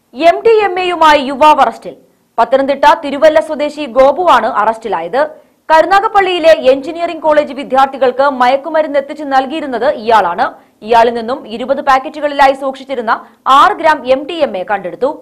M D M എയുമായി യുവാവ് അറസ്റ്റിൽ പത്തനംതിട്ട തിരുവല്ല സ്വദേശി ഗോപുവാണ് അറസ്റ്റിലായത് കരുനാഗപ്പള്ളിയിലെ എഞ്ചിനീയറിംഗ് കോളേജ് വിദ്യാർത്ഥികൾക്ക് മയക്കുമരുന്ന് എത്തിച്ചു നൽകിയിരുന്നത് ഇയാളാണ് ഇയാളിൽ നിന്നും ഇരുപത് പാക്കറ്റുകളിലായി സൂക്ഷിച്ചിരുന്ന ആറ് gram M D M A കണ്ടെടുത്തു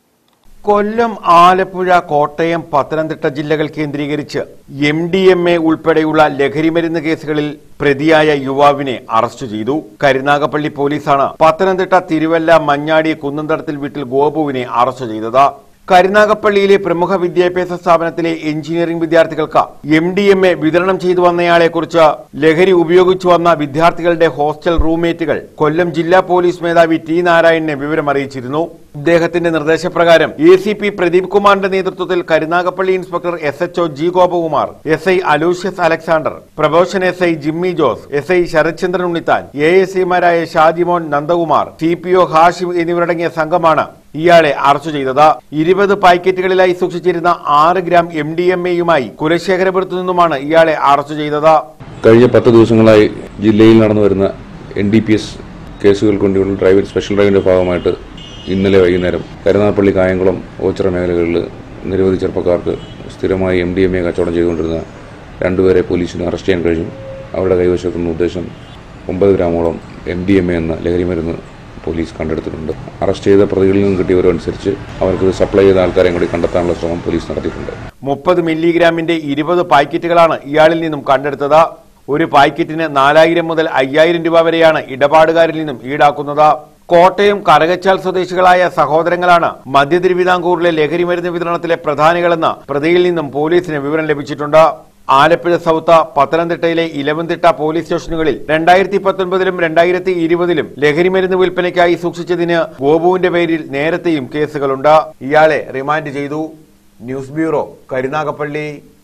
കൊല്ലം ആലപ്പുഴ കോട്ടയം പത്തനംതിട്ട ജില്ലകൾ കേന്ദ്രീകരിച്ച് എം ഡി എം എ ഉൾപ്പെടെയുള്ള ലഹരിമരുന്ന് കേസുകളിൽ പ്രതിയായ യുവാവിനെ അറസ്റ്റ് ചെയ്തു കരുനാഗപ്പള്ളി പോലീസാണ് പത്തനംതിട്ട തിരുവല്ല മഞ്ഞാടി കുന്നന്തടത്തിൽ വീട്ടിൽ ഗോപുവിനെ അറസ്റ്റ് ചെയ്തത് കരുനാഗപ്പള്ളിയിലെ പ്രമുഖ വിദ്യാഭ്യാസ സ്ഥാപനത്തിലെ എഞ്ചിനീയറിംഗ് വിദ്യാർത്ഥികൾക്ക് എം ഡി എം എ വിതരണം ചെയ്തു വന്നയാളെ കുറിച്ച് ലഹരി ഉപയോഗിച്ചു വന്ന വിദ്യാർത്ഥികളുടെ ഹോസ്റ്റൽ റൂംമേറ്റുകൾ കൊല്ലം ജില്ലാ പോലീസ് മേധാവി ടി നാരായണനെ വിവരം അറിയിച്ചിരുന്നു ഇദ്ദേഹത്തിന്റെ നിർദ്ദേശപ്രകാരം എ സി പി പ്രദീപ് കുമാറിന്റെ നേതൃത്വത്തിൽ Karunagappally inspector S H O G Gopakumar S I Aloysius Alexander probation S I Jimmy Jose S I Sharathchandran Unnithan A S ഐമാരായ Shajimon Nandakumar T P O Hashim എന്നിവരടങ്ങിയ സംഘമാണ് ഇയാളെ അറസ്റ്റ് ചെയ്തത് ഇരുപത് പാക്കറ്റുകളിലായി സൂക്ഷിച്ചിരുന്ന ആറ് ഗ്രാം എം ഡി എം എയുമായി കുലശേഖരപുരത്തു നിന്നുമാണ് ഇയാളെ അറസ്റ്റ് ചെയ്തത് കഴിഞ്ഞ പത്ത് ദിവസങ്ങളായി ജില്ലയിൽ നടന്നു വരുന്ന എൻ ഡി പി എസ് കേസുകൾ കൊണ്ടുള്ള ഡ്രൈവിംഗ് സ്പെഷ്യൽ ഡ്രൈവിന്റെ ഭാഗമായിട്ട് ഇന്നലെ വൈകുന്നേരം കരുനാഗപ്പള്ളി കായംകുളം ഓച്ചിറ മേഖലകളിൽ നിരവധി ചെറുപ്പക്കാർക്ക് സ്ഥിരമായി എം ഡി എം എ കച്ചവടം ചെയ്തുകൊണ്ടിരുന്ന രണ്ടുപേരെ പോലീസിന് അറസ്റ്റ് ചെയ്യാൻ കഴിഞ്ഞു അവരുടെ കൈവശത്തുനിന്ന് ഉദ്ദേശം ഒമ്പത് ഗ്രാമോളം എം ഡി എം എ എന്ന ലഹരിമരുന്ന് പോലീസ് കണ്ടെടുത്തിട്ടുണ്ട് അറസ്റ്റ് ചെയ്ത പ്രതികളിൽ നിന്നും കിട്ടിയവരനുസരിച്ച് അവർക്ക് സപ്ലൈ ചെയ്ത ആൾക്കാരെയും കൂടി കണ്ടെത്താനുള്ള ശ്രമം പോലീസ് നടത്തിയിട്ടുണ്ട് മുപ്പത് മില്ലിഗ്രാമിന്റെ ഇരുപത് പാക്കറ്റുകളാണ് ഇയാളിൽ നിന്നും കണ്ടെടുത്തത് ഒരു പാക്കറ്റിന് നാലായിരം മുതൽ അയ്യായിരം രൂപ വരെയാണ് ഇടപാടുകാരിൽ നിന്നും ഈടാക്കുന്നത് കോട്ടയം കരകച്ചാൽ സ്വദേശികളായ സഹോദരങ്ങളാണ് മധ്യ തിരുവിതാംകൂറിലെ ലഹരിമരുന്ന് വിതരണത്തിലെ പ്രധാനികളെന്ന് പ്രതിയിൽ നിന്നും പോലീസിന് വിവരം ലഭിച്ചിട്ടുണ്ട് ആലപ്പുഴ സൗത്ത് പത്തനംതിട്ടയിലെ ഇലവന്തിട്ട പോലീസ് സ്റ്റേഷനുകളിൽ രണ്ടായിരത്തി പത്തൊൻപതിലും രണ്ടായിരത്തി ഇരുപതിലും ലഹരിമരുന്ന് വിൽപ്പനയ്ക്കായി സൂക്ഷിച്ചതിന് ഗോപുവിന്റെ പേരിൽ നേരത്തെയും കേസുകളുണ്ട് ഇയാളെ റിമാൻഡ് ചെയ്തു ന്യൂസ് ബ്യൂറോ കരുനാഗപ്പള്ളി